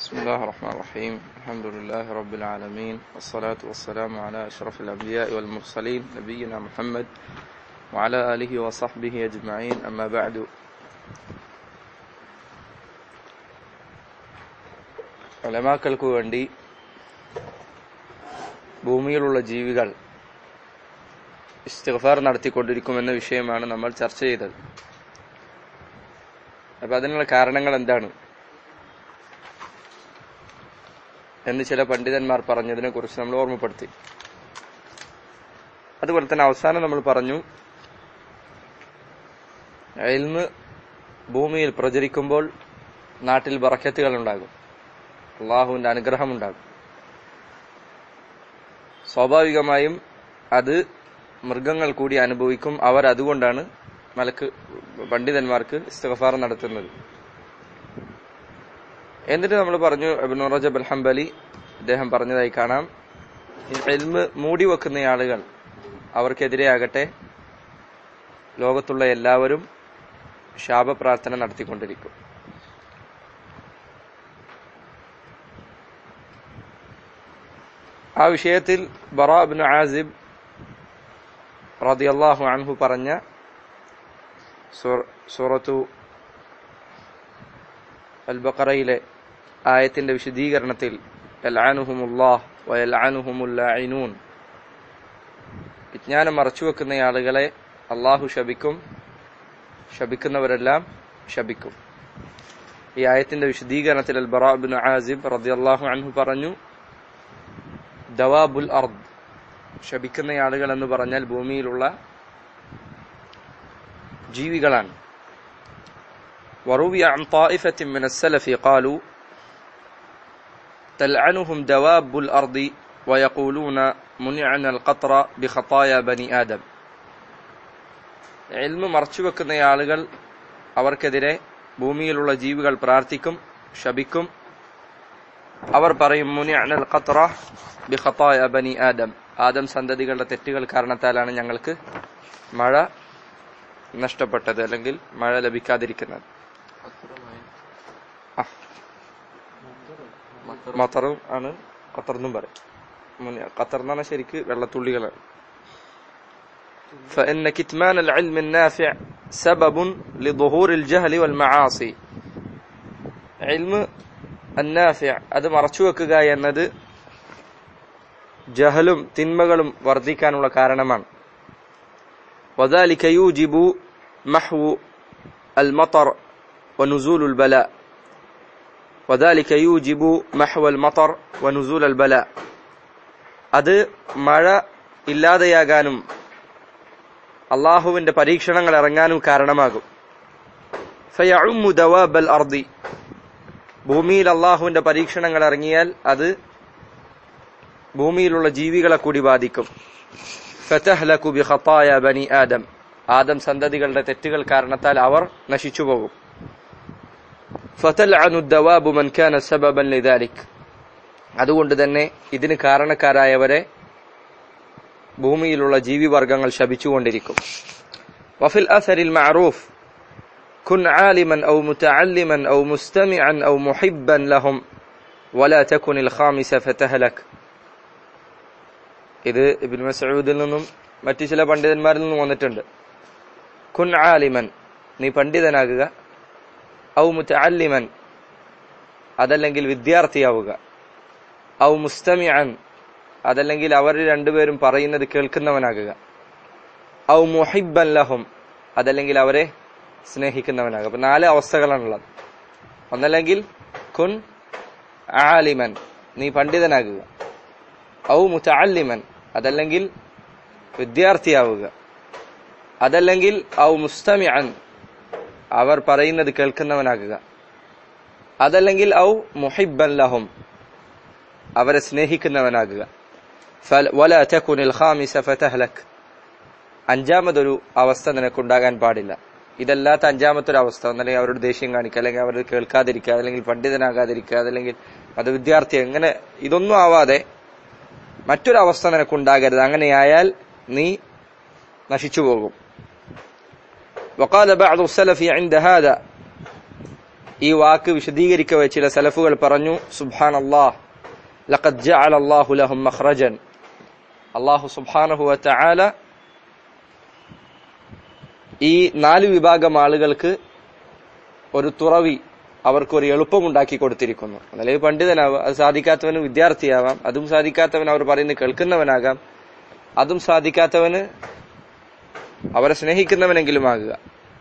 بسم الله الرحمن الرحيم الحمد لله رب العالمين والصلاة والسلام على أشرف الأنبياء والمرسلين نبينا محمد وعلى آله وصحبه أجمعين أما بعد ഉലമാക്കൾക്ക് വേണ്ടി ഭൂമിയിലുള്ള ജീവികൾ ഇസ്തിഗ്ഫാർ നടത്തിക്കൊണ്ടിരിക്കുമെന്ന വിഷയമാണ് നമ്മൾ ചർച്ച ചെയ്തത് അപ്പൊ അതിനുള്ള കാരണങ്ങൾ എന്താണ് എന്ന് ചില പണ്ഡിതന്മാർ പറഞ്ഞതിനെ കുറിച്ച് നമ്മൾ ഓർമ്മപ്പെടുത്തി അതുപോലെ തന്നെ അവസാനം നമ്മൾ പറഞ്ഞു ഇൽമ് ഭൂമിയിൽ പ്രചരിക്കുമ്പോൾ നാട്ടിൽ ബറക്കത്തുകൾ ഉണ്ടാകും അള്ളാഹുവിന്റെ അനുഗ്രഹം ഉണ്ടാകും സ്വാഭാവികമായും അത് മൃഗങ്ങൾ കൂടി അനുഭവിക്കും അവർ അതുകൊണ്ടാണ് മലക്ക് പണ്ഡിതന്മാർക്ക് ഇസ്തഫാർ നടത്തുന്നത് എന്നിട്ട് നമ്മൾ പറഞ്ഞു അബിൻ റജബ് അൽ ഹംബലി അദ്ദേഹം പറഞ്ഞതായി കാണാം എൽമ് മൂടി വെക്കുന്ന ആളുകൾ അവർക്കെതിരെ ആകട്ടെ ലോകത്തുള്ള എല്ലാവരും ശാപപ്രാർത്ഥന നടത്തിക്കൊണ്ടിരിക്കും ആ വിഷയത്തിൽ ബറാബിൻ ആസിബ് റദിയല്ലാഹു അൻഹു പറഞ്ഞ സൂറത്തു അൽ ബഖറയിലെ ആയത്തിന്റെ വിശദീകരണത്തിൽ യൽഅനുഹുമുല്ലാഹ് വയൽഅനുഹുമുല്ലഈനൂൻ വിജ്ഞാനം മറച്ചുവെക്കുന്ന ആളുകളെ അള്ളാഹു ശപിക്കും ശപിക്കുന്നവരെല്ലാം ശപിക്കും ഈ ആയത്തിന്റെ വിശദീകരണത്തിൽ അൽ ബറാബിൻ ആസിബ് റദിയല്ലാഹു അൻഹു പറഞ്ഞു ദവാബുൽ അർദ് ശപിക്കുന്ന ആളുകൾ എന്ന് പറഞ്ഞാൽ ഭൂമിയിലുള്ള ജീവികളാണ് وروي عن طائفة من السلف قالوا تلعنهم دواب الأرض ويقولون منعنا القطر بخطايا بني آدم علم മറച്ചു വെക്കുന്ന ആളുകൾ അവർക്കെതിരെ ഭൂമിയിലുള്ള ജീവികൾ പ്രാർത്ഥിക്കും ശപിക്കും അവർ പറയും മുനിഅനൽ ഖത്ര ബിഖതായ ബനി ആദം ആദം സന്തതികളുടെ തെറ്റുകൾ കാരണത്താലാണ് ഞങ്ങൾക്ക് മഴ നഷ്ടപ്പെട്ടത് അല്ലെങ്കിൽ മഴ ലഭിക്കാതിരിക്കുന്നത് മത്തറും ആണ് ഖത്തർന്നും പറയും ഖത്തർ എന്ന് പറഞ്ഞാൽ ശരിക്ക് വെള്ളത്തുള്ളികളാണ് فإن كتمان العلم النافع سبب لظهور الجهل والمعاصي علم النافع അത് മറച്ചു വെക്കുക എന്നത് ജഹലും തിന്മകളും വർദ്ധിക്കാനുള്ള കാരണമാണ് وذلك يوجب محو المطر ونزول البلاء وذلك يوجب محو المطر ونزول البلاء അത് മഴ ഇല്ലാതെയാകാനും അള്ളാഹുവിന്റെ പരീക്ഷണങ്ങൾ ഇറങ്ങാനും കാരണമാകും ഫയഉമ്മു ദവാബൽ അർദി ഭൂമിയിൽ അള്ളാഹുവിന്റെ പരീക്ഷണങ്ങൾ ഇറങ്ങിയാൽ അത് ഭൂമിയിലുള്ള ജീവികളെ കൂടി ബാധിക്കും ഫതഹ്ലകു ബിഖതായ ബനി ആദം ആദം സന്തതികളുടെ തെറ്റുകൾ കാരണത്താൽ അവർ നശിച്ചു പോകും ഫതൽഅനു ദവാബു മൻ കാന സബബൻ ലിദാലിക് അതുകൊണ്ട് തന്നെ ഇതിന് കാരണക്കാരായവരെ ഭൂമിയിലുള്ള ജീവിവർഗങ്ങൾ ശപിച്ചുകൊണ്ടിരിക്കും വഫിൽ അസരിൽ മഅറൂഫ് كن عالما أو متعلما أو مستمعا أو محبا لهم ولا تكن الخامسة فتهلك ഇത് ഇബിൻ മസൂദിൽ നിന്നും മറ്റു ചില പണ്ഡിതന്മാരിൽ നിന്നും വന്നിട്ടുണ്ട് കുൻ ആലിമൻ നീ പണ്ഡിതനാകുക ഔ മുത്തല്ലിമൻ അതല്ലെങ്കിൽ വിദ്യാർത്ഥിയാവുക ഔ മുസ്തമിഅൻ അതല്ലെങ്കിൽ അവർ രണ്ടുപേരും പറയുന്നത് കേൾക്കുന്നവനാകുക ഔ മുഹിബൻ ലഹും അതല്ലെങ്കിൽ അവരെ സ്നേഹിക്കുന്നവനാകുക അപ്പൊ നാല് അവസ്ഥകളാണുള്ളത് ഒന്നല്ലെങ്കിൽ കുൻ ആലിമൻ നീ പണ്ഡിതനാകുക ഔ മുത്തല്ലിമൻ അതല്ലെങ്കിൽ വിദ്യാർത്ഥിയാവുക അതല്ലെങ്കിൽ ഔ മുസ്തമിഅൻ അവർ പറയുന്നത് കേൾക്കുന്നവനാകുക അതല്ലെങ്കിൽ ഔ മുഹിബൻ ലഹും അവരെ സ്നേഹിക്കുന്നവനാകുക വല തകുനിൽ ഖാമിസ ഫതഹ്ലക് അഞ്ചാമതൊരു അവസ്ഥ നിനക്കുണ്ടാകാൻ പാടില്ല ഇതല്ലാത്ത അഞ്ചാമത്തെ ഒരു അവസ്ഥ ഒന്നല്ലെങ്കിൽ അവരോട് ദേഷ്യം കാണിക്കുക അല്ലെങ്കിൽ അവർ കേൾക്കാതിരിക്കുക അല്ലെങ്കിൽ പണ്ഡിതനാകാതിരിക്കുക അതല്ലെങ്കിൽ അത് വിദ്യാർത്ഥി എങ്ങനെ ഇതൊന്നും ആവാതെ മറ്റൊരവസ്ഥ നിനക്കുണ്ടാകരുത് അങ്ങനെയായാൽ നീ നശിച്ചു പോകും وقال بعض السلف عند هذا ഈ വാക്ക് വിശദീകരിക്കവെ ചില സലഫുകൾ പറഞ്ഞു സുബ്ഹാൻ അള്ളാഹ് ലഖദ് ജഅല അല്ലാഹു ലഹും മഖ്റജൻ അല്ലാഹു സുബ്ഹാനഹു വതആല ഈ നാല് വിഭാഗം ആളുകൾക്ക് ഒരു തുറവി അവർക്ക് ഒരു എളുപ്പമുണ്ടാക്കി കൊടുത്തിരിക്കുന്നു അല്ലെങ്കിൽ പണ്ഡിതനാവാം അത് സാധിക്കാത്തവന് വിദ്യാർത്ഥിയാവാം അതും സാധിക്കാത്തവൻ അവർ പറയുന്നത് കേൾക്കുന്നവനാകാം അതും സാധിക്കാത്തവന് അവരെ സ്നേഹിക്കുന്നവനെങ്കിലും ആകുക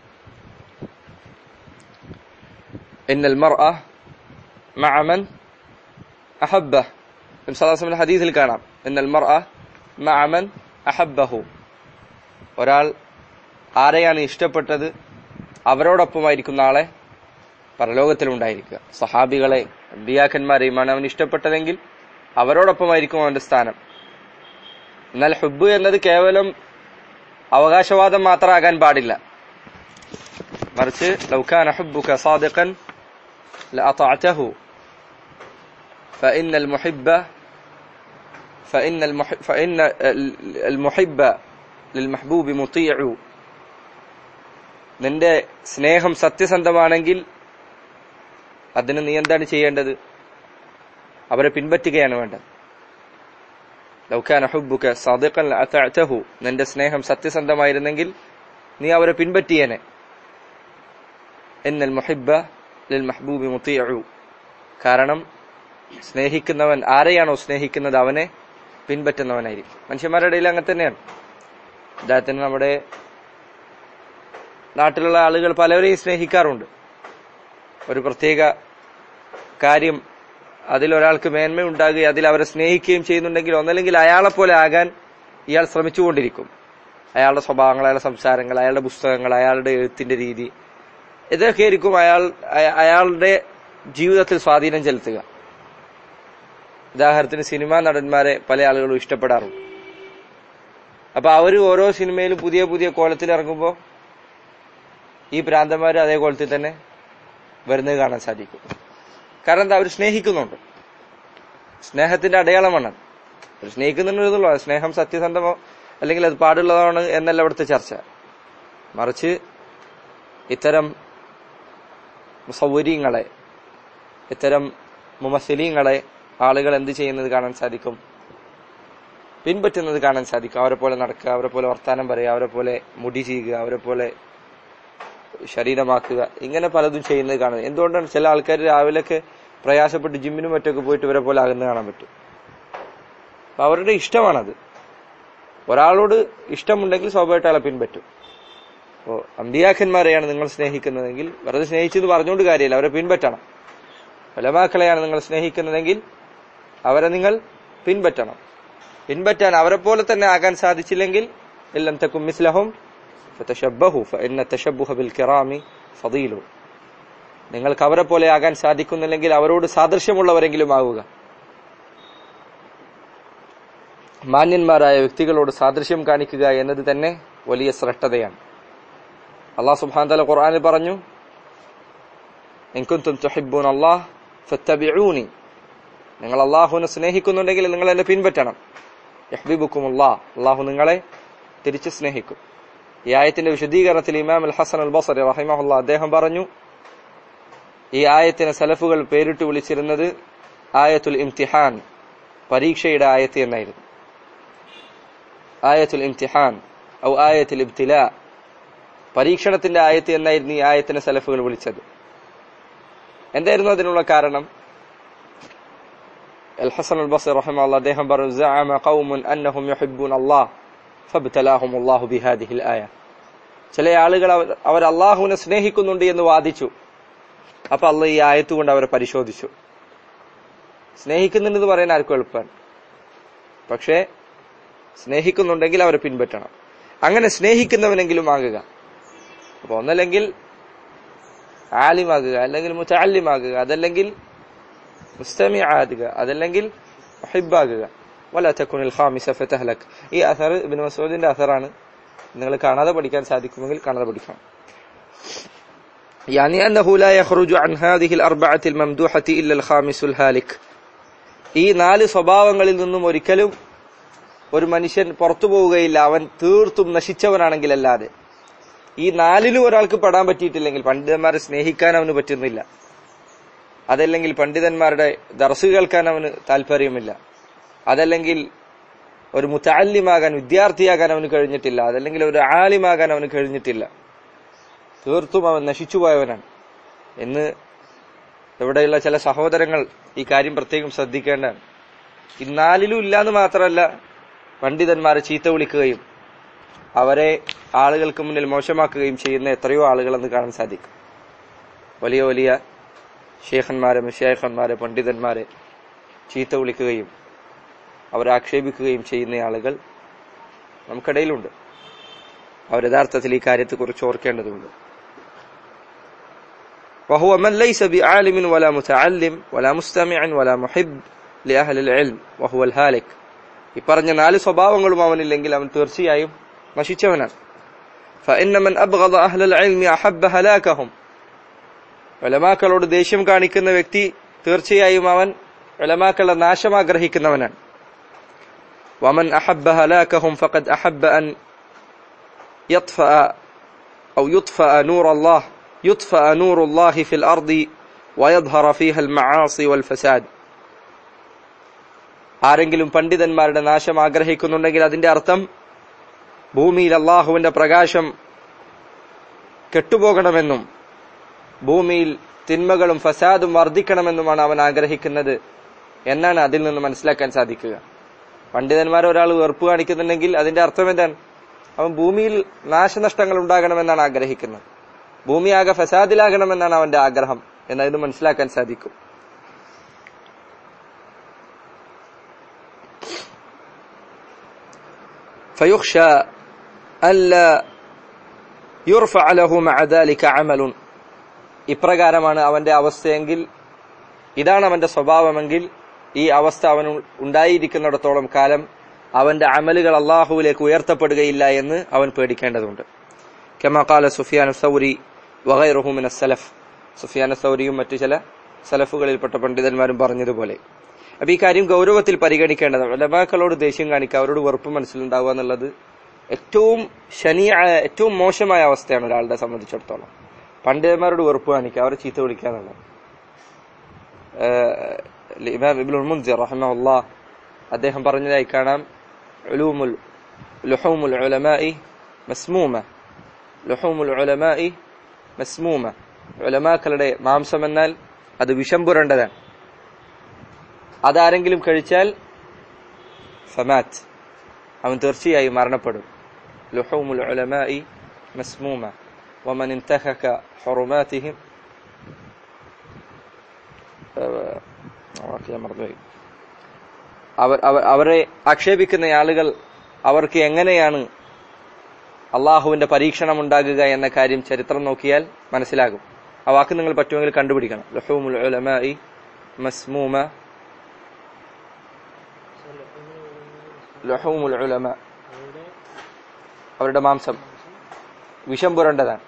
ഇന്നൽ മർഅ മഅമൻ അഹബ്ബ നബി ഹദീസിൽ കാണാം ഇന്നൽ മർഅ മഅമൻ അഹബ്ബഹു ഒരാൾ ആരെയാണ് ഇഷ്ടപ്പെട്ടത് അവരോടൊപ്പമായിരിക്കും നാളെ പരലോകത്തിലുണ്ടായിരിക്കുക സഹാബികളെ അമ്പിയാക്കന്മാരെയുമാണ് അവൻ ഇഷ്ടപ്പെട്ടതെങ്കിൽ അവരോടൊപ്പമായിരിക്കും അവന്റെ സ്ഥാനം എന്നാൽ ഹുബ് എന്നത് കേവലം അവകാശവാദം മാത്രമാകാൻ പാടില്ല മറിച്ച് ലൗകാന ഹുബ്ബുക സാദിഖൻ لأطعته فإن المحب فإن المحب فإن المحب للمحبوب مطيع നിന്റെ സ്നേഹം സത്യസന്ധമാണെങ്കിൽ അതിന് നീ എന്താണ് ചെയ്യേണ്ടത് അവരെ പിൻപറ്റുകയാണ് വേണ്ടത് ലൗക്കാന ഹുബുക സാദിഖൻ അത്തഅതഹു നിന്റെ സ്നേഹം സത്യസന്ധമായിരുന്നെങ്കിൽ നീ അവരെ പിൻപറ്റിയേനെ എന്നൽ മുഹിബ്ബ ലിൽ മഹ്ബൂബി മുത്തിയു കാരണം സ്നേഹിക്കുന്നവൻ ആരെയാണോ സ്നേഹിക്കുന്നത് അവനെ പിൻപറ്റുന്നവനായിരിക്കും മനുഷ്യന്മാരുടെ ഇടയിൽ അങ്ങനെ തന്നെയാണ് അദ്ദേഹത്തിന് നമ്മുടെ നാട്ടിലുള്ള ആളുകൾ പലവരെയും സ്നേഹിക്കാറുണ്ട് ഒരു പ്രത്യേക കാര്യം അതിലൊരാൾക്ക് മേന്മ ഉണ്ടാകുകയും അതിൽ അവരെ സ്നേഹിക്കുകയും ചെയ്യുന്നുണ്ടെങ്കിൽ ഒന്നല്ലെങ്കിൽ അയാളെ പോലെ ആകാൻ ഇയാൾ ശ്രമിച്ചുകൊണ്ടിരിക്കും അയാളുടെ സ്വഭാവങ്ങൾ അയാളുടെ സംസാരങ്ങൾ അയാളുടെ പുസ്തകങ്ങൾ അയാളുടെ എഴുത്തിന്റെ രീതി ഇതൊക്കെ ആയിരിക്കും അയാൾ അയാളുടെ ജീവിതത്തിൽ സ്വാധീനം ചെലുത്തുക ഉദാഹരണത്തിന് സിനിമാ നടന്മാരെ പല ആളുകളും ഇഷ്ടപ്പെടാറുണ്ട് അപ്പൊ അവര് ഓരോ സിനിമയിലും പുതിയ പുതിയ കോലത്തിൽ ഇറങ്ങുമ്പോൾ ഈ ഭ്രാന്തന്മാര് അതേ കോലത്തിൽ തന്നെ വരുന്നത് കാണാൻ സാധിക്കും കാരണം എന്താ അവർ സ്നേഹിക്കുന്നുണ്ട് സ്നേഹത്തിന്റെ അടയാളമാണ് അവർ സ്നേഹിക്കുന്നുണ്ടെന്നുള്ള സ്നേഹം സത്യസന്ധമോ അല്ലെങ്കിൽ അത് പാടുള്ളതാണ് എന്നല്ല ഇവിടുത്തെ ചർച്ച മറിച്ച് ഇത്തരം സൗകര്യങ്ങളെ ഇത്തരം മുമസലീങ്ങളെ ആളുകൾ എന്ത് ചെയ്യുന്നത് കാണാൻ സാധിക്കും പിൻപറ്റുന്നത് കാണാൻ സാധിക്കും അവരെ പോലെ നടക്കുക അവരെ പോലെ വർത്താനം പറയുക അവരെ പോലെ മുടി ചെയ്യുക അവരെ പോലെ ശരീരമാക്കുക ഇങ്ങനെ പലതും ചെയ്യുന്നത് കാണുന്നത് എന്തുകൊണ്ടാണ് ചില ആൾക്കാർ രാവിലെയൊക്കെ പ്രയാസപ്പെട്ട് ജിമ്മിനും മറ്റൊക്കെ പോയിട്ട് ഇവരെ പോലെ ആകുന്നത് കാണാൻ പറ്റും അപ്പൊ അവരുടെ ഇഷ്ടമാണത് ഒരാളോട് ഇഷ്ടമുണ്ടെങ്കിൽ സ്വാഭാവികമായിട്ട് അയാളെ പിൻപറ്റും അപ്പോ അമ്പിയാക്കന്മാരെയാണ് നിങ്ങൾ സ്നേഹിക്കുന്നതെങ്കിൽ വെറുതെ സ്നേഹിച്ചെന്ന് പറഞ്ഞുകൊണ്ട് കാര്യമില്ല അവരെ പിൻപറ്റണം ഫലമാക്കളെയാണ് നിങ്ങൾ സ്നേഹിക്കുന്നതെങ്കിൽ അവരെ നിങ്ങൾ പിൻപറ്റണം പിൻപറ്റാൻ അവരെ പോലെ തന്നെ ആകാൻ സാധിച്ചില്ലെങ്കിൽ എല്ലാം തക്കും മിസ്ലഹും فتشبهوا فإن التشبه بالكرام فضيل നിങ്ങൾക്ക് അവരെ പോലെ ആകാൻ സാധിക്കുന്നില്ലെങ്കിൽ അവരോട് സാദൃശ്യമുള്ളവരെങ്കിലും ആവുക മാന്യന്മാരായ വ്യക്തികളോട് സാദൃശ്യം കാണിക്കുക എന്നത് തന്നെ വലിയ ശ്രേഷ്ഠതയാണ് അള്ളാഹു സുബ്ഹാനഹു തആല ഖുർആനിൽ പറഞ്ഞു ഇൻ കുൻതും തുഹിബ്ബൂന അല്ലാഹ് ഫത്തബിഊനി നിങ്ങൾ അള്ളാഹുവിനെ സ്നേഹിക്കുന്നുണ്ടെങ്കിൽ നിങ്ങൾ എന്നെ പിൻപറ്റണം യഹ്ബിബുക്കും അല്ലാഹ് അള്ളാഹു നിങ്ങളെ തിരിച്ചു സ്നേഹിക്കും ഈ ആയത്തിന്റെ വിശദീകരണത്തിൽ ഇമാം അൽ ഹസൻ അൽ ബസറി റഹിമഹുല്ല അദ്ദേഹം പറഞ്ഞു ഈ ആയത്തിന് സലഫുകൾ പേരിട്ട് വിളിച്ചിരുന്നത് ആയത്തുൽ ഇംതിഹാൻ പരീക്ഷയുടെ ആയത്ത് എന്നായിരുന്നു ആയത്തുൽ ഇംതിഹാൻ ഔ ആയത്തുൽ ഇബ്തില പരീക്ഷണത്തിന്റെ ആയത്ത് എന്നായിരുന്നു ഈ ആയത്തിനെ സലഫുകൾ വിളിച്ചത് എന്തായിരുന്നു അതിനുള്ള കാരണം അൽ ഹസൻ അൽ ബസർ റഹിമഹുല്ല അദ്ദേഹം പറഞ്ഞു زعم قوم انهم يحبون الله فابتلاهم الله بهذه الآية ചില ആളുകൾ അവർ അള്ളാഹുവിനെ സ്നേഹിക്കുന്നുണ്ട് എന്ന് വാദിച്ചു അപ്പൊ അള്ള ഈ ആയത്ത് കൊണ്ട് അവരെ പരിശോധിച്ചു സ്നേഹിക്കുന്നുണ്ടെന്ന് പറയാൻ ആർക്കും എളുപ്പമാണ് പക്ഷേ സ്നേഹിക്കുന്നുണ്ടെങ്കിൽ അവരെ പിൻപറ്റണം അങ്ങനെ സ്നേഹിക്കുന്നവനെങ്കിലും ആകുക അപ്പൊ ഒന്നല്ലെങ്കിൽ ആലിമാകുക അല്ലെങ്കിൽ മുത്തല്ലിമാകുക അതല്ലെങ്കിൽ മുസ്തമി ആകുക അതല്ലെങ്കിൽ ഹിബാകുക വല തക്കുനിൽ ഖാമിസ ഫതഹ്ലക് ഈ അസർ ഇബ്നു മസ്ഊദിന്റെ അസറാണ് നിങ്ങൾ കാണാതെ പഠിക്കാൻ സാധിക്കുമെങ്കിൽ കാണാതെ പഠിക്കണം يعني أنه لا يخرج عن هذه الأربعة الممدوحة إلا الخامس الهالك ഈ നാല് സ്വഭാവങ്ങളിൽ നിന്നും ഒരിക്കലും ഒരു മനുഷ്യൻ പുറത്തു പോവുകയില്ല അവൻ തീർത്തും നശിച്ചവനാണെങ്കിൽ അല്ലാതെ ഈ നാലിലും ഒരാൾക്ക് പെടാൻ പറ്റിയിട്ടില്ലെങ്കിൽ പണ്ഡിതന്മാരെ സ്നേഹിക്കാൻ അവന് പറ്റുന്നില്ല അതല്ലെങ്കിൽ പണ്ഡിതന്മാരുടെ ദർസ് കേൾക്കാൻ അവന് താല്പര്യമില്ല അതല്ലെങ്കിൽ ഒരു മുത്താലിമാകാൻ വിദ്യാർത്ഥിയാകാൻ അവന് കഴിഞ്ഞിട്ടില്ല അതല്ലെങ്കിൽ ഒരു ആലിമാകാൻ അവന് കഴിഞ്ഞിട്ടില്ല തീർത്തും അവൻ നശിച്ചുപോയവനാണ് എന്ന് ഇവിടെയുള്ള ചില സഹോദരങ്ങൾ ഈ കാര്യം പ്രത്യേകം ശ്രദ്ധിക്കേണ്ടതാണ് ഈ നാലിലും ഇല്ലാന്ന് മാത്രമല്ല പണ്ഡിതന്മാരെ ചീത്ത വിളിക്കുകയും അവരെ ആളുകൾക്ക് മുന്നിൽ മോശമാക്കുകയും ചെയ്യുന്ന എത്രയോ ആളുകളെന്ന് കാണാൻ സാധിക്കും വലിയ വലിയ ഷേഖന്മാരെ മുഷേഖന്മാരെ പണ്ഡിതന്മാരെ ചീത്ത വിളിക്കുകയും അവരെ ആക്ഷേപിക്കുകയും ചെയ്യുന്ന ആളുകൾ നമുക്കിടയിലുണ്ട് അവർ യഥാർത്ഥത്തിൽ ഈ കാര്യത്തെക്കുറിച്ച് ഓർക്കേണ്ടതുണ്ട് وهو من ليس بعالم ولا متعلم ولا مستمع ولا محب لأهل العلم وهو الهالك ഈ പറഞ്ഞ നാല് സ്വഭാവങ്ങളും അവനില്ലെങ്കിൽ അവൻ തീർച്ചയായും നശിച്ചവനാണ് فإن من أبغض أهل العلم أحب هلاكهم ഉലമാക്കളോട് ദേഷ്യം കാണിക്കുന്ന വ്യക്തി തീർച്ചയായും അവൻ ഉലമാക്കളുടെ നാശം ആഗ്രഹിക്കുന്നവനാണ് ومن أحب هلاكهم فقد أحب أن يطفأ أو يطفأ نور الله يطفأ نور الله في الأرض ويظهر فيها المعاصي والفساد ആരെങ്കിലും പണ്ഡിതന്മാരുടെ നാശം ആഗ്രഹിക്കുന്നുണ്ടെങ്കിൽ അതിന്റെ അർത്ഥം ഭൂമിയിൽ അള്ളാഹുവിന്റെ പ്രകാശം കെട്ടുപോകണമെന്നും ഭൂമിയിൽ തിന്മകളും ഫസാദും വർദ്ധിക്കണമെന്നുമാണ് അവൻ ആഗ്രഹിക്കുന്നത് എന്നാണ് അതിൽ നിന്ന് മനസ്സിലാക്കാൻ സാധിക്കുക പണ്ഡിതന്മാർ ഒരാൾ വെറുപ്പ് കാണിക്കുന്നുണ്ടെങ്കിൽ അതിന്റെ അർത്ഥം എന്താണ് അവൻ ഭൂമിയിൽ നാശനഷ്ടങ്ങൾ ഉണ്ടാകണമെന്നാണ് ആഗ്രഹിക്കുന്നത് ഭൂമി ആകെ ഫസാദിലാകണമെന്നാണ് അവന്റെ ആഗ്രഹം എന്നതിന് മനസ്സിലാക്കാൻ സാധിക്കും فيخشى ألا يرفع له مع ذلك عمل ഇപ്രകാരമാണ് അവന്റെ അവസ്ഥയെങ്കിൽ ഇതാണ് അവന്റെ സ്വഭാവമെങ്കിൽ ഈ അവസ്ഥ അവൻ ഉണ്ടായിരിക്കുന്നിടത്തോളം കാലം അവന്റെ അമലുകൾ അള്ളാഹുവിലേക്ക് ഉയർത്തപ്പെടുകയില്ല എന്ന് അവൻ പേടിക്കേണ്ടതുണ്ട് കെമാകാല സുഫിയാൻ സൗരി വഹൈറുഹുമിൻ സലഫ് സുഫിയാൻ സൗരിയും മറ്റു ചില സലഫുകളിൽപ്പെട്ട പണ്ഡിതന്മാരും പറഞ്ഞതുപോലെ അപ്പൊ ഈ കാര്യം ഗൗരവത്തിൽ പരിഗണിക്കേണ്ടതാണ് ലബാക്കളോട് ദേഷ്യം കാണിക്കുക അവരോട് വെറുപ്പ് മനസ്സിലുണ്ടാവുക എന്നുള്ളത് ഏറ്റവും ശനിയായ ഏറ്റവും മോശമായ അവസ്ഥയാണ് ഒരാളുടെ സംബന്ധിച്ചിടത്തോളം പണ്ഡിതന്മാരോട് വെറുപ്പ് കാണിക്കുക അവരെ ചീത്ത വിളിക്കുക എന്നുള്ളത് ഇമാം ഇബ്നുൽ മുൻസിർ റഹിമഹുല്ലാ അദ്ദേഹം പറഞ്ഞതായി കാണാം ഉലൂമുൽ ലുഹൂമുൽ ഉലമായി മസ്മൂമ ലുഹൂമുൽ ഉലമായി മസ്മൂമ ഉലമാക്കളുടെ മാംസം എന്നാൽ അത് വിഷം പുരണ്ടതാണ് അതാരെങ്കിലും കഴിച്ചാൽ ഫമാറ്റ് അവൻ തീർച്ചയായും മരണപ്പെടും ലുഹൂമുൽ ഉലമായി മസ്മൂമ ومن انتهك حرماتهم അവർ അവരെ ആക്ഷേപിക്കുന്ന ആളുകൾ അവർക്ക് എങ്ങനെയാണ് അള്ളാഹുവിന്റെ പരീക്ഷണം ഉണ്ടാകുക എന്ന കാര്യം ചരിത്രം നോക്കിയാൽ മനസ്സിലാകും ആ വാക്ക് നിങ്ങൾ പറ്റുമെങ്കിൽ കണ്ടുപിടിക്കണം ലഹൂമുൽ ഉലമായി മസ്മൂമ ലഹൂമുൽ ഉലമ അവരുടെ മാംസം വിഷം പുരണ്ടതാണ്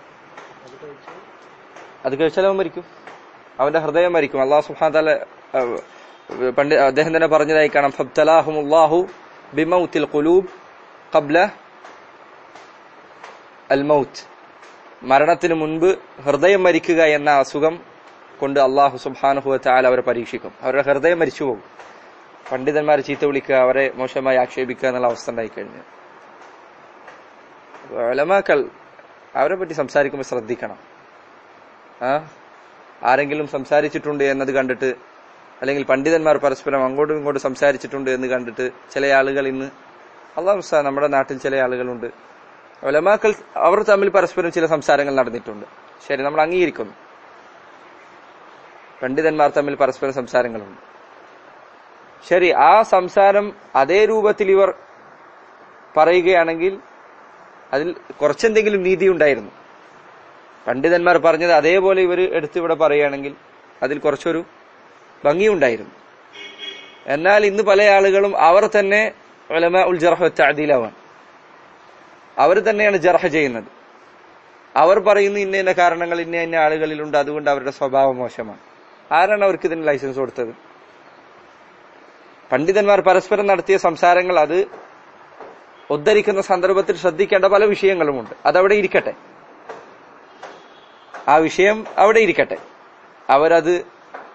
അത് കഴിച്ചാൽ അവൻ മരിക്കും അവന്റെ ഹൃദയം മരിക്കും അള്ളാഹു സുഹാൻ തല പണ്ട് അദ്ദേഹം തന്നെ പറഞ്ഞതായി കാണാം ഫബ്തലാഹുമുല്ലാഹു ബിമൗത്തിൽ ഖുലൂബ് ഖബ്ല അൽ മൗത്ത് മരണത്തിന് മുൻപ് ഹൃദയം മരിക്കുക എന്ന അസുഖം കൊണ്ട് അള്ളാഹു സുബാനുഹു താല അവരെ പരീക്ഷിക്കും അവരുടെ ഹൃദയം മരിച്ചു പോകും പണ്ഡിതന്മാരെ ചീത്ത വിളിക്കുക അവരെ മോശമായി ആക്ഷേപിക്കുക എന്നുള്ള അവസ്ഥ ഉണ്ടായി കഴിഞ്ഞു ഒലമാക്കൾ അവരെ പറ്റി സംസാരിക്കുമ്പോൾ ശ്രദ്ധിക്കണം ആ ആരെങ്കിലും സംസാരിച്ചിട്ടുണ്ട് എന്നത് കണ്ടിട്ട് അല്ലെങ്കിൽ പണ്ഡിതന്മാർ പരസ്പരം അങ്ങോട്ടും ഇങ്ങോട്ടും സംസാരിച്ചിട്ടുണ്ട് എന്ന് കണ്ടിട്ട് ചില ആളുകൾ ഇന്ന് അള്ളാഹു നമ്മുടെ നാട്ടിൽ ചില ആളുകളുണ്ട് ഒലമാക്കൾ അവർ തമ്മിൽ പരസ്പരം ചില സംസാരങ്ങൾ നടന്നിട്ടുണ്ട് ശരി നമ്മൾ അംഗീകരിക്കുന്നു പണ്ഡിതന്മാർ തമ്മിൽ പരസ്പരം സംസാരങ്ങളുണ്ട് ശരി ആ സംസാരം അതേ രൂപത്തിൽ ഇവർ പറയുകയാണെങ്കിൽ അതിൽ കുറച്ചെന്തെങ്കിലും നീതി ഉണ്ടായിരുന്നു പണ്ഡിതന്മാർ പറഞ്ഞത് അതേപോലെ ഇവർ എടുത്ത് ഇവിടെ പറയുകയാണെങ്കിൽ അതിൽ കുറച്ചൊരു ഭംഗിയുണ്ടായിരുന്നു എന്നാൽ ഇന്ന് പല ആളുകളും അവർ തന്നെ ഉലമ ഉൽ ജർഹ താദീലാവാണ് അവർ തന്നെയാണ് ജർഹ ചെയ്യുന്നത് അവർ പറയുന്നു ഇന്ന ഇന്ന കാരണങ്ങൾ ഇന്ന ഇന്ന ആളുകളിലുണ്ട് അതുകൊണ്ട് അവരുടെ സ്വഭാവം മോശമാണ് ആരാണ് അവർക്ക് ഇതിന് ലൈസൻസ് കൊടുത്തത് പണ്ഡിതന്മാർ പരസ്പരം നടത്തിയ സംസാരങ്ങൾ അത് ഉദ്ധരിക്കുന്ന സന്ദർഭത്തിൽ ശ്രദ്ധിക്കേണ്ട പല വിഷയങ്ങളുമുണ്ട് അതവിടെ ഇരിക്കട്ടെ ആ വിഷയം അവിടെ ഇരിക്കട്ടെ അവരത്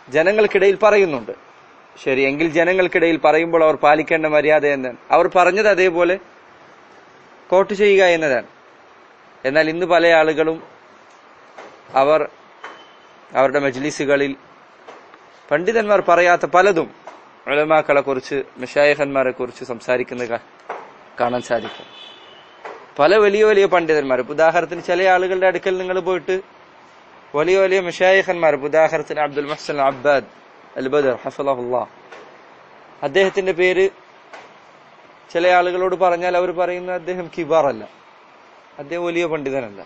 ജനങ്ങൾക്കിടയിൽ പറയുന്നുണ്ട് ശരി എങ്കിൽ ജനങ്ങൾക്കിടയിൽ പറയുമ്പോൾ അവർ പാലിക്കേണ്ട മര്യാദ എന്താണ് അവർ പറഞ്ഞത് അതേപോലെ കോട്ട് ചെയ്യുക എന്നതാണ് എന്നാൽ ഇന്ന് പല ആളുകളും അവർ അവരുടെ മജ്ലിസുകളിൽ പണ്ഡിതന്മാർ പറയാത്ത പലതും ഉലമാക്കളെ കുറിച്ച് മിഷായഹന്മാരെ കുറിച്ച് സംസാരിക്കുന്നത് കാ- കാണാൻ സാധിക്കും പല വലിയ വലിയ പണ്ഡിതന്മാർ ഇപ്പൊ ഉദാഹരണത്തിന് ചില ആളുകളുടെ അടുക്കൽ നിങ്ങൾ പോയിട്ട് വലിയ വലിയ മിഷായഹന്മാർ ഇപ്പൊ ഉദാഹരണത്തിന് അബ്ദുൽ മഹ്സൻ അബ്ബാദ് അൽ ബദർ ഹഫലഹുല്ലാ അദ്ദേഹത്തിന്റെ പേര് ചില ആളുകളോട് പറഞ്ഞാൽ അവർ പറയുന്ന അദ്ദേഹം കിബാറല്ല അദ്ദേഹം വലിയ പണ്ഡിതനല്ല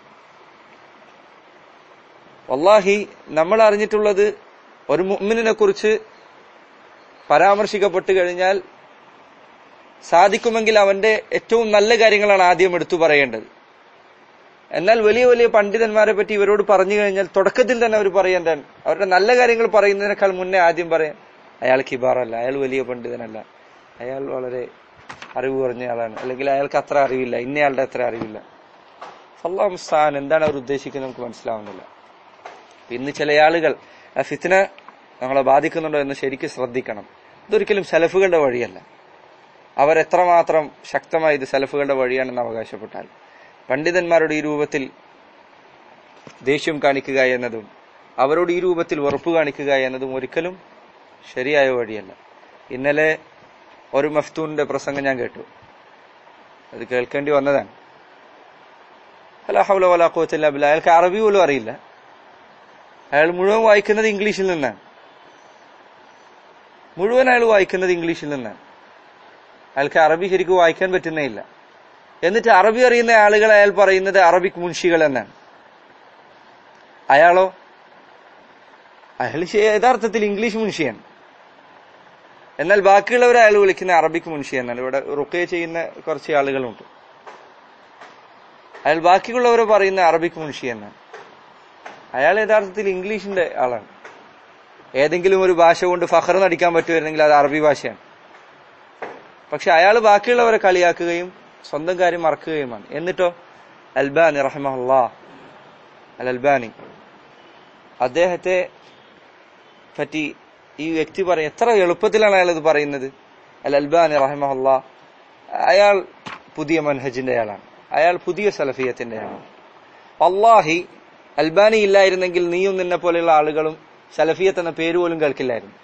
വല്ലാഹി നമ്മൾ അറിഞ്ഞിട്ടുള്ളത് ഒരു മുഅ്മിനിനെ കുറിച്ച് പരാമർശിക്കപ്പെട്ടു കഴിഞ്ഞാൽ സാധിക്കുമെങ്കിൽ അവന്റെ ഏറ്റവും നല്ല കാര്യങ്ങളാണ് ആദ്യം എടുത്തു പറയേണ്ടത് എന്നാൽ വലിയ വലിയ പണ്ഡിതന്മാരെ പറ്റി ഇവരോട് പറഞ്ഞു കഴിഞ്ഞാൽ തുടക്കത്തിൽ തന്നെ അവർ പറയേണ്ടതാണ് അവരുടെ നല്ല കാര്യങ്ങൾ പറയുന്നതിനേക്കാൾ മുന്നേ ആദ്യം പറയാം അയാൾ കിബാറല്ല അയാൾ വലിയ പണ്ഡിതനല്ല അയാൾ വളരെ അറിവ് കുറഞ്ഞ ആളാണ് അല്ലെങ്കിൽ അയാൾക്ക് അത്ര അറിവില്ല ഇന്നയാളുടെ അത്ര അറിവില്ല അള്ളാഹു മുസ്താൻ എന്താണ് അവർ ഉദ്ദേശിക്കുന്നത് നമുക്ക് മനസ്സിലാവുന്നില്ല ഇന്ന് ചില ആളുകൾ ആ ഫിത്തിന നമ്മളെ ബാധിക്കുന്നുണ്ടോ എന്ന് ശരിക്കും ശ്രദ്ധിക്കണം ഇതൊരിക്കലും സലഫുകളുടെ വഴിയല്ല അവരെത്രമാത്രം ശക്തമായി ഇത് സലഫുകളുടെ വഴിയാണെന്ന് അവകാശപ്പെട്ടാൽ പണ്ഡിതന്മാരുടെ ഈ രൂപത്തിൽ ദേഷ്യം കാണിക്കുക എന്നതും അവരോട് ഈ രൂപത്തിൽ വെറുപ്പ് കാണിക്കുക എന്നതും ഒരിക്കലും ശരിയായ വഴിയല്ല ഇന്നലെ ഒരു മഫ്തൂന്റെ പ്രസംഗം ഞാൻ കേട്ടു അത് കേൾക്കേണ്ടി വന്നതാണ് അല്ല ഹൗല വലാ ഖുവത ബില്ലാ അയാൾക്ക് അറബി പോലും അറിയില്ല അയാൾ മുഴുവൻ വായിക്കുന്നത് ഇംഗ്ലീഷിൽ നിന്നാണ് മുഴുവൻ അയാൾ വായിക്കുന്നത് ഇംഗ്ലീഷിൽ നിന്നാണ് അയാൾക്ക് അറബി ശരിക്കും വായിക്കാൻ പറ്റുന്നേ ഇല്ല എന്നിട്ട് അറബി അറിയുന്ന ആളുകൾ അയാൾ പറയുന്നത് അറബിക് മുൻഷികൾ എന്നാണ് അയാളോ അയാൾ ശ- യഥാർത്ഥത്തിൽ ഇംഗ്ലീഷ് മുൻഷിയാണ് എന്നാൽ ബാക്കിയുള്ളവരെ അയാൾ വിളിക്കുന്ന അറബിക് മുൻഷി എന്നാണ് ഇവിടെ റുക്കേ ചെയ്യുന്ന കുറച്ച് ആളുകളുണ്ട് അയാൾ ബാക്കിയുള്ളവരെ പറയുന്ന അറബിക് മുൻഷി എന്നാണ് അയാൾ യഥാർത്ഥത്തിൽ ഇംഗ്ലീഷിന്റെ ആളാണ് ഏതെങ്കിലും ഒരു ഭാഷ കൊണ്ട് ഫഹർ നടിക്കാൻ പറ്റുമായിരുന്നെങ്കിൽ അത് അറബി ഭാഷയാണ് പക്ഷെ അയാൾ ബാക്കിയുള്ളവരെ കളിയാക്കുകയും സ്വന്തം കാര്യം മറക്കുകയുമാണ് എന്നിട്ടോ അൽബാനി റഹ്മഹുല്ലാ അൽ അൽബാനി അദ്ദേഹത്തെ പറ്റി ഈ വ്യക്തി പറയും എത്ര എളുപ്പത്തിലാണ് അയാൾ ഇത് പറയുന്നത് അൽ അൽബാനി റഹ്മഹുല്ലാ അയാൾ പുതിയ മൻഹജിന്റെ ആളാണ് അയാൾ പുതിയ സലഫിയത്തിന്റെ ആളാണ് അള്ളാഹി അൽബാനി ഇല്ലായിരുന്നെങ്കിൽ നീയും നിന്നെ പോലെയുള്ള ആളുകളും സലഫിയത്ത് എന്ന പേര് പോലും കേൾക്കില്ലായിരുന്നു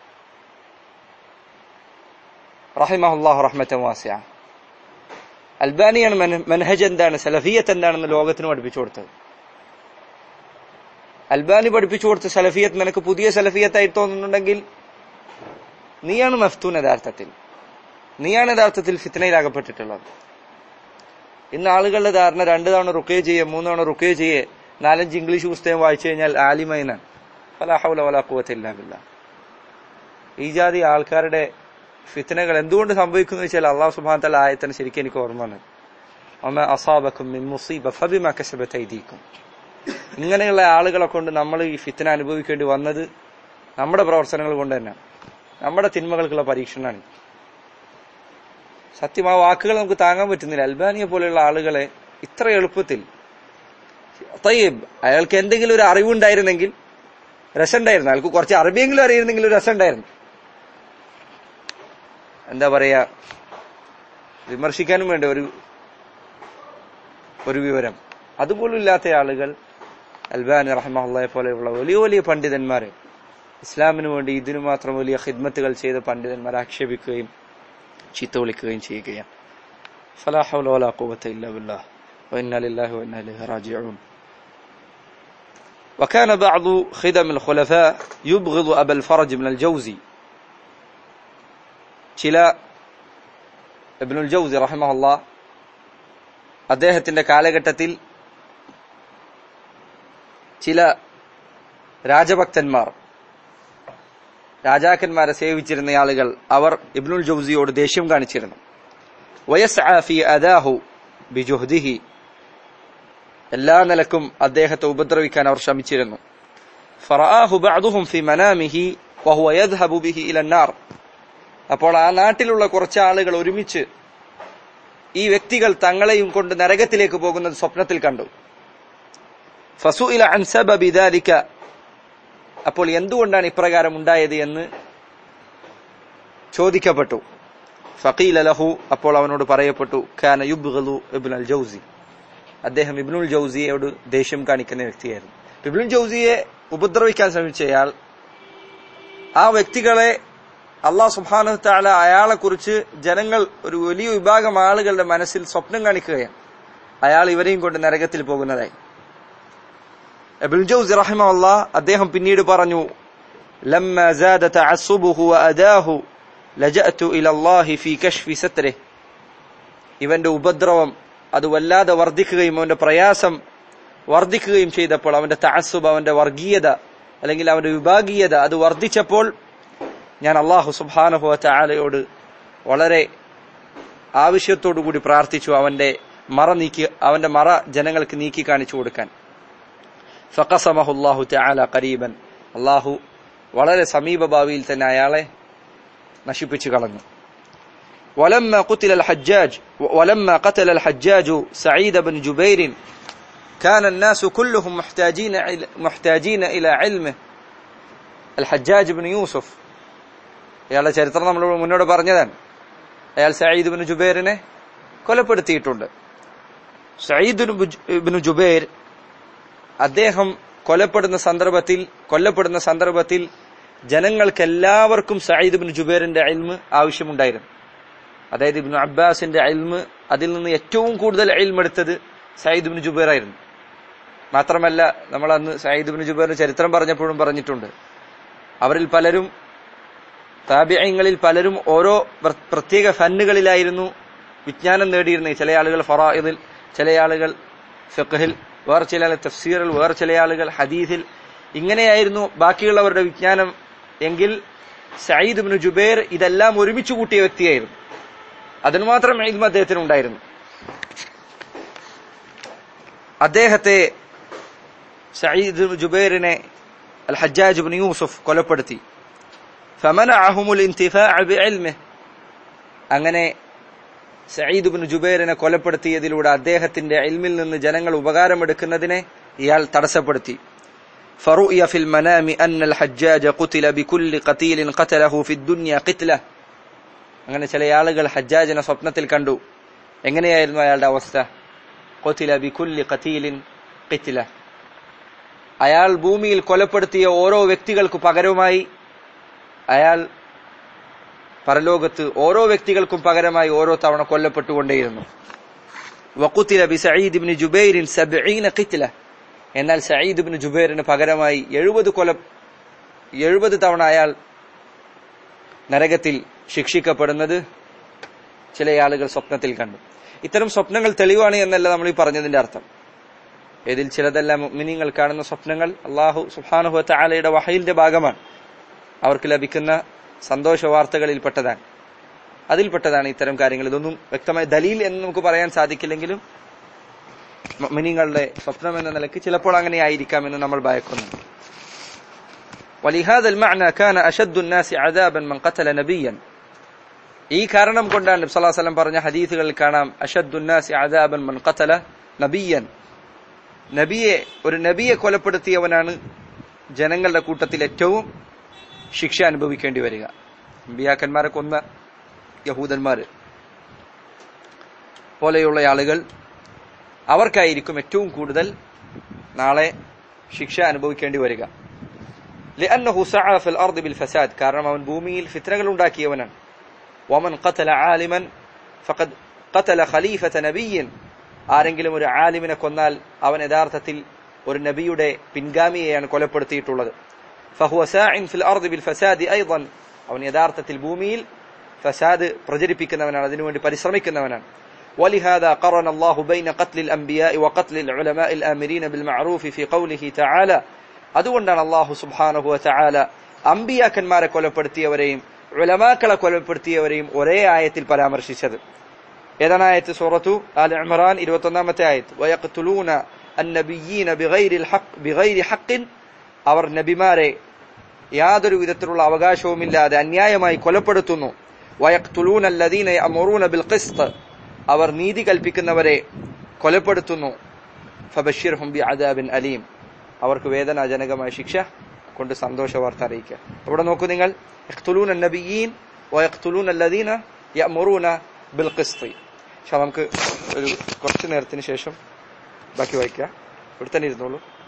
റഹിമഹുല്ലാഹു റഹ്മത്തെ വാസിയ അൽബാനിയാണ് മന- മനഹജ് എന്താണ് സലഫിയത്ത് എന്താണെന്ന് ലോകത്തിന് പഠിപ്പിച്ചു കൊടുത്തത് അൽബാനി പഠിപ്പിച്ചു കൊടുത്ത സലഫിയത്ത് നിനക്ക് പുതിയ സലഫിയത്തായി തോന്നുന്നുണ്ടെങ്കിൽ നീയാണ് മഫ്തൂൻ യഥാർത്ഥത്തിൽ നീയാണ് യഥാർത്ഥത്തിൽ ഫിത്തനയിലാകപ്പെട്ടിട്ടുള്ളത് ഇന്ന് ആളുകളുടെ ധാരണ രണ്ട് തവണ റുക്കേ ചെയ്യേ മൂന്ന് തവണ റുക്കേ ചെയ്യേ നാലഞ്ച് ഇംഗ്ലീഷ് പുസ്തകം വായിച്ചു കഴിഞ്ഞാൽ ആലിമൈനാണ് ഫലാഹുല വലാ ഖുവത്തില്ല ബില്ലാ ഈ ജാതി ആൾക്കാരുടെ ഫിത്തനകൾ എന്തുകൊണ്ട് സംഭവിക്കുന്നു വെച്ചാൽ അള്ളാഹു സുബ്ഹാനഹു തആല ആയത്തിന് ശരിക്കും എനിക്ക് ഓർമ്മ വന്നത് ഒമ അസാബക്കും മിൻ മുസീബ ഫബിമ കസബത് ഐദീക്കും ഇങ്ങനെയുള്ള ആളുകളെ കൊണ്ട് നമ്മൾ ഈ ഫിത്തന അനുഭവിക്കേണ്ടി വന്നത് നമ്മുടെ പ്രവർത്തനങ്ങൾ കൊണ്ട് തന്നെ നമ്മുടെ തിന്മകൾക്കുള്ള പരീക്ഷണമാണ് സത്യം ആ വാക്കുകൾ നമുക്ക് താങ്ങാൻ പറ്റുന്നില്ല അൽബാനിയെ പോലെയുള്ള ആളുകളെ ഇത്ര എളുപ്പത്തിൽ തയ്യബ് അയാൾക്ക് എന്തെങ്കിലും ഒരു അറിവുണ്ടായിരുന്നെങ്കിൽ രസമുണ്ടായിരുന്നു അയാൾക്ക് കുറച്ച് അറബിയെങ്കിലും അറിയുന്നെങ്കിൽ ഒരു രസമുണ്ടായിരുന്നു എന്താ പറയാ വിമർശിക്കാനും വേണ്ട ഒരു ഒരു വിവരം അതുപോലും ഇല്ലാത്ത ആളുകൾ അൽബാനി റഹ്മഹുള്ളയെ പോലെയുള്ള വലിയ വലിയ പണ്ഡിതന്മാരെ ഇസ്ലാമിന് വേണ്ടി ഇതിനു മാത്രം വലിയ ഖിദ്മത്തുകൾ ചെയ്ത പണ്ഡിതന്മാരെ ആക്ഷേപിക്കുകയും ചീത്ത വിളിക്കുകയും ചെയ്യുകയാണ് فلا حول ولا قوة إلا بالله وإنا لله وإنا إليه راجعون وكان بعض خدم الخلفاء يبغض أبا الفرج من الجوزي ചില ഇബ്നുൽ ജൗസി റഹിമഹുല്ല അദ്ദേഹത്തിന്റെ കാലഘട്ടത്തിൽ ചില രാജഭക്തന്മാർ രാജാക്കന്മാരെ സേവിച്ചിരുന്ന ആളുകൾ അവർ ഇബ്നുൽ ജൗസിയോട് ദേഷ്യം കാണിച്ചിരുന്നു വയസ്അ ഫി അദാഹു ബിജുഹ്ദിഹി എല്ലാ നിലക്കും അദ്ദേഹത്തെ ഉപദ്രവിക്കാൻ അവർ ശ്രമിച്ചിരുന്നു ഫറആഹു ബഅദുഹും ഫി മനാമിഹി വഹുവ യദ്ഹബു ബിഹി ഇല النار അപ്പോൾ ആ നാട്ടിലുള്ള കുറച്ച് ആളുകൾ ഒരുമിച്ച് ഈ വ്യക്തികൾ തങ്ങളെയും കൊണ്ട് നരകത്തിലേക്ക് പോകുന്നത് സ്വപ്നത്തിൽ കണ്ടു ഫസുഇല അൻ സബബി ذلك അപ്പോൾ എന്തുകൊണ്ടാണ് ഇപ്രകാരം ഉണ്ടായത് എന്ന് ചോദിക്കപ്പെട്ടു ഫഖീൽ ലഹു അപ്പോൾ അവനോട് പറയപ്പെട്ടു ഖാന യുബ്ഗലു ഇബ്ൻ അൽ ജൗസി അദ്ദേഹം ഇബ്നുൽ ജൗസിയോട് ദേഷ്യം കാണിക്കുന്ന വ്യക്തിയായിരുന്നു ഇബ്നുൽ ജൗസിയെ ഉപദ്രവിക്കാൻ ശ്രമിച്ചയാൾ ആ വ്യക്തികളെ അള്ളാഹ് സുബാനു താല അയാളെ കുറിച്ച് ജനങ്ങൾ ഒരു വലിയ വിഭാഗം ആളുകളുടെ മനസ്സിൽ സ്വപ്നം കാണിക്കുകയാണ് അയാൾ ഇവരെയും കൊണ്ട് നരകത്തിൽ പോകുന്നതായി അബുൽ ജൗസി റഹിമല്ല അദ്ദേഹം പിന്നീട് പറഞ്ഞു لما زاد تعصبه وأداه لجأت إلى الله في كشف ستره ഇവന്റെ ഉപദ്രവം അത് വല്ലാതെ വർദ്ധിക്കുകയും അവന്റെ പ്രയാസം വർദ്ധിക്കുകയും ചെയ്തപ്പോൾ അവന്റെ തഅസ്സുബ് അവന്റെ വർഗീയത അല്ലെങ്കിൽ അവന്റെ വിഭാഗീയത അത് വർദ്ധിച്ചപ്പോൾ ഞാൻ അള്ളാഹു സുബ്ഹാനഹു വതആലയോട് വളരെ ആവശ്യത്തോടു കൂടി പ്രാർത്ഥിച്ചു അവന്റെ മറ നീക്കി അവന്റെ മറ ജനങ്ങൾക്ക് നീക്കി കാണിച്ചു കൊടുക്കാൻ ഫഖസമഹു അല്ലാഹു തആല ഖരീബൻ അള്ളാഹു വളരെ സമീപ ഭാവിയിൽ തന്നെ അയാളെ നശിപ്പിച്ചു കളഞ്ഞു ولما قتل الحجاج ولما قتل الحجاج سعيد بن جبير كان الناس كلهم محتاجين محتاجين إلى علمه الحجاج بن يوسف അയാളുടെ ചരിത്രം നമ്മൾ മുന്നോട്ട് പറഞ്ഞതാണ് അയാൾ സയ്യിദ് ബിൻ ജുബൈറിനെ കൊലപ്പെടുത്തിയിട്ടുണ്ട് സയ്യിദ് ബിൻ ജുബൈർ അദ്ദേഹം കൊലപ്പെടുന്ന സന്ദർഭത്തിൽ കൊല്ലപ്പെടുന്ന സന്ദർഭത്തിൽ ജനങ്ങൾക്ക് എല്ലാവർക്കും സയ്യിദ് ബിൻ ജുബൈറിന്റെ അൽമ് ആവശ്യമുണ്ടായിരുന്നു അതായത് ഇബ്നു അബ്ബാസിന്റെ അൽമ് അതിൽ നിന്ന് ഏറ്റവും കൂടുതൽ അൽമെടുത്തത് സയ്യിദ് ബിൻ ജുബൈർ ആയിരുന്നു മാത്രമല്ല നമ്മൾ അന്ന് സയ്യിദ് ബിൻ ജുബൈറിന്റെ ചരിത്രം പറഞ്ഞപ്പോഴും പറഞ്ഞിട്ടുണ്ട് അവരിൽ പലരും താബിയങ്ങളിൽ പലരും ഓരോ പ്രത്യേക ഫന്നുകളിലായിരുന്നു വിജ്ഞാനം നേടിയിരുന്നത് ചില ആളുകൾ ഫറായിദിൽ ചില ആളുകൾ ഫിഖഹിൽ വേറെ ചില ആളുകൾ തഫ്സീറിൽ വേറെ ചില ആളുകൾ ഹദീസിൽ ഇങ്ങനെയായിരുന്നു ബാക്കിയുള്ളവരുടെ വിജ്ഞാനം എങ്കിൽ സയ്യിദ് ബിൻ ജുബൈർ ഇതെല്ലാം ഒരുമിച്ച് കൂട്ടിയ വ്യക്തിയായിരുന്നു അതിന് മാത്രം ഇൽമ അദ്ദേഹത്തിന് ഉണ്ടായിരുന്നു അദ്ദേഹത്തെ സയ്യിദ് ജുബൈറിനെ അൽ ഹജ്ജാജ് ബിൻ യൂസുഫ് കൊലപ്പെടുത്തി ഫമനഅഹുമുൽ ഇന്തിഫാഅ ബിഇൽമിഹി അങ്ങനെ സയ്യിദ് ബിൻ ജുബൈറിനെ കൊലപ്പെടുത്തിയതിലൂടെ അദ്ദേഹത്തിന്റെ ഇൽമിൽ നിന്ന് ജനങ്ങൾ ഉപകാരമെടുക്കുന്നതിനെ ഇയാൾ തടസ്സപ്പെടുത്തി فرؤي في المنام أن الحجاج قتل بكل قتيل قتله في الدنيا قتله അങ്ങനെ ചില ആളുകൾ ഹജ്ജാജിനെ സ്വപ്നത്തിൽ കണ്ടു എങ്ങനെയായിരുന്നു അയാളുടെ അവസ്ഥ കൊത്തില ബിക്കുല്ലി ഖതീലിൻ ഖിത്തില അയാൾ ഭൂമിയിൽ കൊലപ്പെടുത്തിയ ഓരോ വ്യക്തികൾക്ക് പകരമായി അയാൾ പരലോകത്ത് ഓരോ വ്യക്തികൾക്കും പകരമായി ഓരോ തവണ കൊല്ലപ്പെട്ടുകൊണ്ടേയിരുന്നു വക്കുത്തില ബി സയ്യിദ് ഇബ്നു ജുബൈറിൻ സബ്ഈന ഖിത്ല എന്നാൽ സയ്യിദ് ഇബ്നു ജുബൈറിന് പകരമായി എഴുപത് കൊല എഴുപത് തവണ അയാൾ നരകത്തിൽ ശിക്ഷിക്കപ്പെടുന്നത് ചില ആളുകൾ സ്വപ്നത്തിൽ കണ്ടു ഇത്തരം സ്വപ്നങ്ങൾ തെളിവാണ് എന്നല്ല നമ്മൾ ഈ പറഞ്ഞതിന്റെ അർത്ഥം ഇതിൽ ചിലതെല്ലാം മിനിങ്ങൾ കാണുന്ന സ്വപ്നങ്ങൾ അള്ളാഹു സുഹാനുഹ താലയുടെ വഹയിലിന്റെ ഭാഗമാണ് അവർക്ക് ലഭിക്കുന്ന സന്തോഷ വാർത്തകളിൽപ്പെട്ടതാണ് അതിൽപ്പെട്ടതാണ് ഇത്തരം കാര്യങ്ങൾ ഇതൊന്നും വ്യക്തമായ ദലീൽ എന്ന് നമുക്ക് പറയാൻ സാധിക്കില്ലെങ്കിലും മിനിങ്ങളുടെ സ്വപ്നം എന്ന നിലയ്ക്ക് ചിലപ്പോൾ അങ്ങനെ ആയിരിക്കാം എന്ന് നമ്മൾ ഭയക്കുന്നു ولهذا المعنى كان أشد الناس عذابا من قتل نبيا ഈ കാരണം കൊണ്ടാണ് നബി സല്ലല്ലാഹു അലൈഹി വസല്ലം പറഞ്ഞ ഹദീസുകളിൽ കാണാം അഷദ്ദുന്നാസി അദാബൻ മൻ ഖതല നബിയൻ നബിയെ ഒരു നബിയെ കൊലപ്പെടുത്തിയവനാണ് ജനങ്ങളുടെ കൂട്ടത്തിൽ ഏറ്റവും ശിക്ഷ അനുഭവിക്കേണ്ടി വരിക അമ്പിയാക്കന്മാരെ കൊന്ന യഹൂദന്മാര് പോലെയുള്ള ആളുകൾ അവർക്കായിരിക്കും ഏറ്റവും കൂടുതൽ നാളെ ശിക്ഷ അനുഭവിക്കേണ്ടി വരിക لأنه سعى في الأرض بالفساد കാരണം അവൻ ഭൂമിയിൽ ഫിത്നകൾ ഉണ്ടാക്കിയവനാണ് ومن قتل عالما فقد قتل خليفة نبي ആരെങ്കിലും ഒരു ആലിമിനെ കൊന്നാൽ അവൻ യഥാർത്ഥത്തിൽ ഒരു നബിയുടെ പിൻഗാമിയെയാണ് കൊലപ്പെടുത്തിയിട്ടുള്ളത് فهو ساع في الأرض بالفساد أيضا അവൻ യഥാർത്ഥത്തിൽ ഭൂമിയിൽ ഫസാദ് പ്രചരിപ്പിക്കുന്നവനാണ് അതിനുവേണ്ടി പരിശ്രമിക്കുന്നവനാണ് ولهذا قرن الله بين قتل الأنبياء وقتل العلماء الآمرين بالمعروف في قوله تعالى അതുകൊണ്ടാണ് അള്ളാഹു സുബ്ഹാനഹു വതആല അമ്പിയാക്കന്മാരെ കൊലപ്പെടുത്തിയവരെയും ഉലമാക്കളെ കൊലപ്പെടുത്തിയവരെയും ഒരേ ആയത്തിൽ പരാമർശിച്ചത് ഏതാണ് ആയത്ത് സൂറത്തു ആൽ ഇമ്രാൻ ഇരുപത്തൊന്നാമത്തെ ആയത്ത് വയഖ്തുലൂന അന്നബിയ്യീന ബിഗൈരിൽ ഹഖ് ബിഗൈരി ഹഖിൻ അവർ നബിമാരെ യാതൊരു വിധത്തിലുള്ള അവകാശവുമില്ലാതെ അന്യായമായി കൊലപ്പെടുത്തുന്നു വയഖ്തുലൂന അല്ലദീന യഅമുറൂന ബിൽ ഖിസ്ത് അവർ നീതി കൽപ്പിക്കുന്നവരെ കൊലപ്പെടുത്തുന്നു ഫബഷിർഹും ബിഅദാബിൻ അലീം അവർക്ക് വേദനാജനകമായ ശിക്ഷ കൊണ്ട് സന്തോഷ വാർത്ത അറിയിക്കുക ഇവിടെ നോക്കൂ നിങ്ങൾ ഇഖ്തുലൂന നബിയീൻ വയഖ്തുലൂന അല്ലദീന യഅ്മുറൂന ബിൽ ഖിസ്തി പക്ഷെ നമുക്ക് ഒരു കുറച്ച് നേരത്തിന് ശേഷം ബാക്കി വായിക്കുക ഇവിടെ തന്നെ ഇരുന്നോളൂ